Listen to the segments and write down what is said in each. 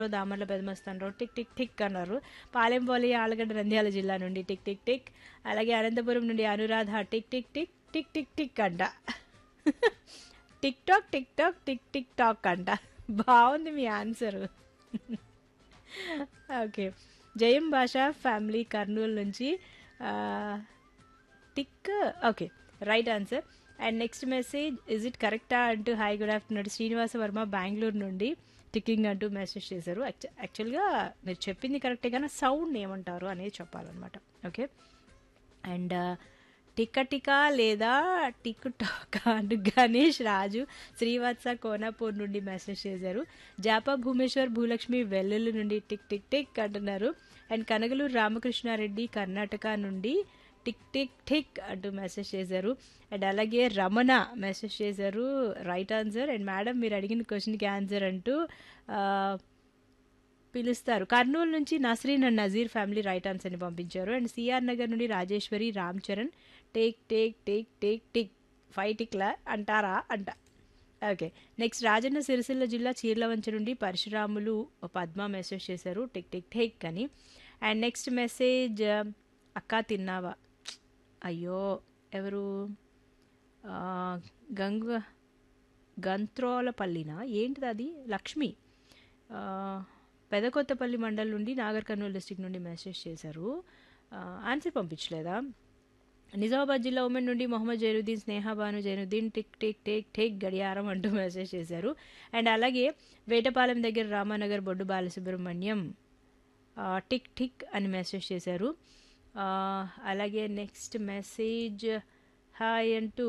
Damarla Pedamastanarao tick tick tick అన్నారు పాలెంపోలి ఆలగడ్డ నంద్యాల జిల్లా నుండి టిక్ టిక్ టిక్ అలాగే అనంతపురం నుండి Anuradha tick tick tick tick tick tick అంట tick tock tick tock tick tick tock అంట బాగుంది మీ ఆన్సర్ ఓకే జయం భాష ఫ్యామిలీ కర్నూలు నుంచి ఆ, tick okay right answer and next message is it కరెక్టా అంటూ hi good afternoon Srinivasa Varma Bengaluru నుండి టిక్కింగ్ అంటూ మెసేజ్ చేశారు యాక్చు- యాక్చువల్గా మీరు చెప్పింది కరెక్టే కానీ సౌండ్ ఏమంటారు అనేది చెప్పాలన్నమాట ఓకే అండ్ టిక్క టికా లేదా టిక్ టాక్ అంటూ గణేష్ రాజు శ్రీవత్స కోనాపూర్ నుండి మెసేజ్ చేశారు జాపా భూమేశ్వర్ భూలక్ష్మి వెల్లుల్లి నుండి టిక్ టిక్ టిక్ అంటున్నారు అండ్ కనగలూరు రామకృష్ణారెడ్డి కర్ణాటక నుండి టిక్ టిక్ టిక్ అంటూ మెసేజ్ చేశారు అండ్ అలాగే రమణ మెసేజ్ చేశారు రైట్ ఆన్సర్ అండ్ మేడం మీరు అడిగిన క్వశ్చన్కి ఆన్సర్ అంటూ ఆ, పిలుస్తారు కర్నూలు నుంచి Nasreen and Nazeer family right ఆన్సర్ని పంపించారు అండ్ సిఆర్ నగర్ నుండి Rajeshwari Ram Charan take take take take tick five టిక్లా అంటారా అంట ఓకే నెక్స్ట్ రాజన్న సిరిసిల్ల జిల్లా చీర్లవంచ నుండి పరశురాములు పద్మ మెసేజ్ చేశారు టిక్ టిక్ టేక్ అని అండ్ నెక్స్ట్ మెసేజ్ అక్క తిన్నావా అయ్యో ఎవరు ఆ, గంగ గంత్రోలపల్లినా ఏంటిది అది లక్ష్మి ఆ, పెదకొత్తపల్లి మండల్ నుండి నాగర్ కర్నూలు డిస్టిక్ నుండి మెసేజ్ చేశారు ఆ, ఆన్సర్ పంపించలేదా నిజామాబాద్ జిల్లా ఉమెన్ నుండి Mohammed Zainuddin Snehabanu Zainuddin tick tick take take గడియారం అంటూ మెసేజ్ చేశారు అండ్ అలాగే వేటపాలెం దగ్గర రామానగర్ బొడ్డు బాలసుబ్రహ్మణ్యం ఆ, టిక్ టిక్ అని మెసేజ్ చేశారు ఆ, అలాగే నెక్స్ట్ మెసేజ్ హాయ్ అంటూ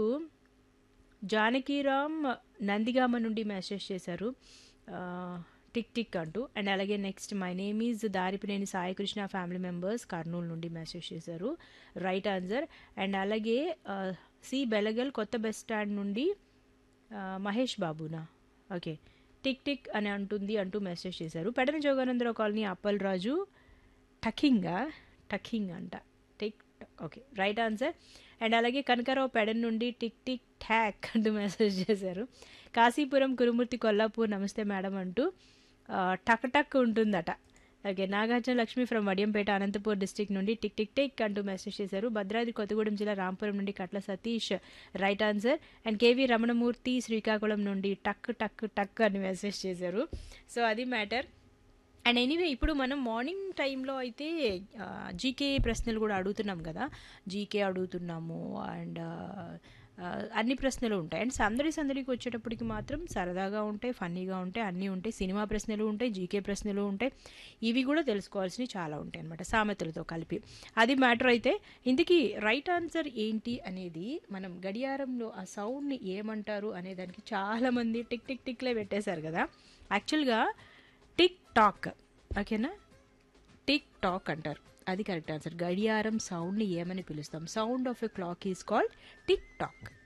జానకీరామ్ నందిగామ నుండి మెసేజ్ చేశారు ఆ, టిక్ టిక్ అంటూ అండ్ అలాగే next my name is Daripineni Saikrishna family members Kurnool నుండి మెసేజ్ చేశారు రైట్ ఆన్సర్ అండ్ అలాగే ఆ, సి బెలగల్ కొత్త బస్ స్టాండ్ నుండి ఆ, మహేష్ బాబునా ఓకే టిక్ టిక్ అని అంటుంది అంటూ మెసేజ్ చేశారు పెడన జోగానందరావు కాలనీ అప్పల్ రాజు టకింగా టకింగ్ అంట tick tock okay right answer and అలాగే కనకరావు పెడన్ నుండి టిక్ టిక్ ఠాక్ అంటూ మెసేజ్ చేశారు కాశీపురం కురుమూర్తి కొల్లాపూర్ నమస్తే మేడం అంటూ ఆ, టక్ టక్ ఉంటుందట okay Nagarjuna Lakshmi from Vadiyampeta Anantapur district నుండి టిక్ టిక్ టిక్ అంటూ మెసేజ్ చేశారు భద్రాద్రి కొత్తగూడెం జిల్లా రాంపురం నుండి Katla Satish right answer and K V Ramanamurthy Srikakulam నుండి టక్ టక్ టక్ అని మెసేజ్ చేశారు సో అది మ్యాటర్ అండ్ ఎనీవే ఇప్పుడు మనం మార్నింగ్ టైంలో అయితే జీకే ప్రశ్నలు కూడా అడుగుతున్నాం కదా జీకే అడుగుతున్నాము అండ్ అన్ని ప్రశ్నలు ఉంటాయి అండ్ సందడి సందడికి వచ్చేటప్పటికి మాత్రం సరదాగా ఉంటాయి ఫన్నీగా ఉంటాయి అన్నీ ఉంటాయి సినిమా ప్రశ్నలు ఉంటాయి జీకే ప్రశ్నలు ఉంటాయి ఇవి కూడా తెలుసుకోవాల్సినవి చాలా ఉంటాయి అనమాట సామెతలతో కలిపి అది మ్యాటర్ అయితే ఇందుకీ రైట్ ఆన్సర్ ఏంటి అనేది మనం గడియారంలో ఆ సౌండ్ని ఏమంటారు అనే దానికి చాలామంది టిక్ టిక్ టిక్లే పెట్టేశారు కదా యాక్చువల్గా టిక్ టాక్ ఓకేనా టిక్ టాక్ అంటారు అది కరెక్ట్ ఆన్సర్ గడియారం సౌండ్ని ఏమని పిలుస్తాం sound of a clock is called tick talk